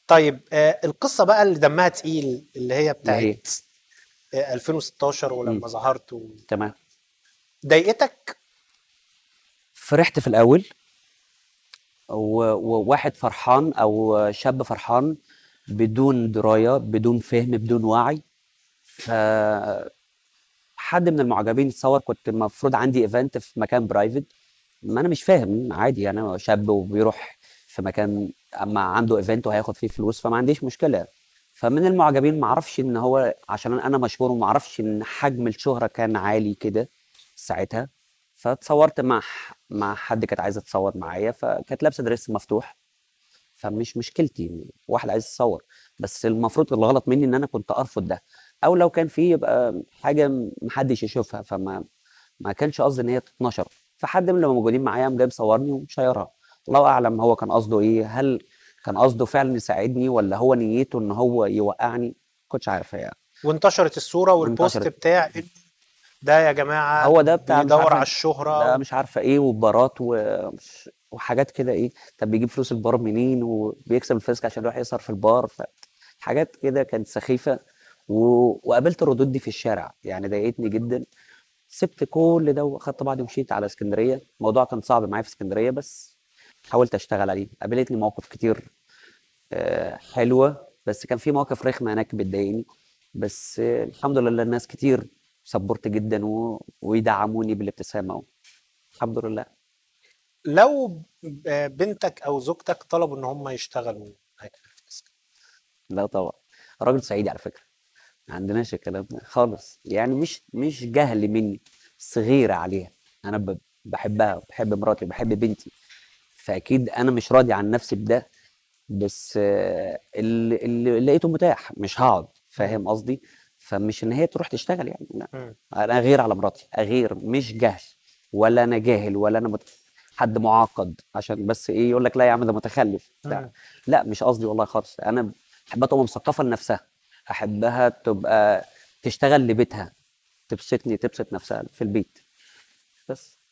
طيب آه القصه بقى اللي دمها تقيل اللي هي اللي هي بتاعت آه 2016 ولما مم. ظهرت و... تمام ضايقتك فرحت في الاول و- وواحد فرحان او شاب فرحان بدون درايه بدون فهم بدون وعي ف حد من المعجبين اتصور كنت المفروض عندي ايفنت في مكان برايفت ما انا مش فاهم عادي يعني انا شاب وبيروح في مكان اما عنده ايفنت وهياخد فيه فلوس فما عنديش مشكله فمن المعجبين ما اعرفش ان هو عشان انا مشهور وما اعرفش ان حجم الشهره كان عالي كده ساعتها فاتصورت مع ح- مع حد كانت عايزه تتصور معايا فكانت لابسه دريس مفتوح فمش مشكلتي واحد عايز يتصور بس المفروض الغلط مني ان انا كنت ارفض ده او لو كان فيه يبقى حاجه محدش يشوفها فما ما كانش قصدي ان هي تتنشر فحد من اللي موجودين معايا قام جاي مصورني ومشيرها الله اعلم هو كان قصده ايه هل كان قصده فعلا يساعدني ولا هو نيته ان هو يوقعني كنتش عارف يعني وانتشرت الصوره والبوست وانتشرت. بتاع إن ده يا جماعه هو ده بتاع مش بيدور عارفة- على الشهره ده مش عارفه ايه وبارات ومش- وحاجات كده ايه طب بيجيب فلوس البار منين وبيكسب الفيسك عشان يروح يسهر في البار ف- حاجات كده كانت سخيفه و... وقابلت الردود دي في الشارع يعني ضايقتني جدا سبت كل ده واخدت بعضي ومشيت على اسكندريه الموضوع كان صعب معايا في اسكندريه بس حاولت اشتغل عليه قابلتني مواقف كتير آه، حلوه بس كان في مواقف رخمه هناك بتضايقني بس آه، الحمد لله الناس كتير سبورت جدا و... ويدعموني بالابتسامه الحمد لله لو ب- بنتك او زوجتك طلبوا ان هم يشتغلوا معاك في الفيسك لا طبعا راجل صعيدي على فكره ما عندناش الكلام ده خالص يعني مش مش جهل مني بس غيره عليها انا ب- بحبها بحب مراتي بحب بنتي فاكيد انا مش راضي عن نفسي بده بس آه، اللي, اللي لقيته متاح مش هقعد فاهم قصدي فمش ان هي تروح تشتغل يعني لا مم. انا غير على مراتي اغير مش جهل ولا انا جاهل ولا انا مت... حد معقد عشان بس ايه يقول لك لا يا عم ده متخلف مم. لا لا مش قصدي والله خالص انا احبها تبقى مثقفه لنفسها احبها تبقى تشتغل لبيتها تبسطني تبسط نفسها في البيت بس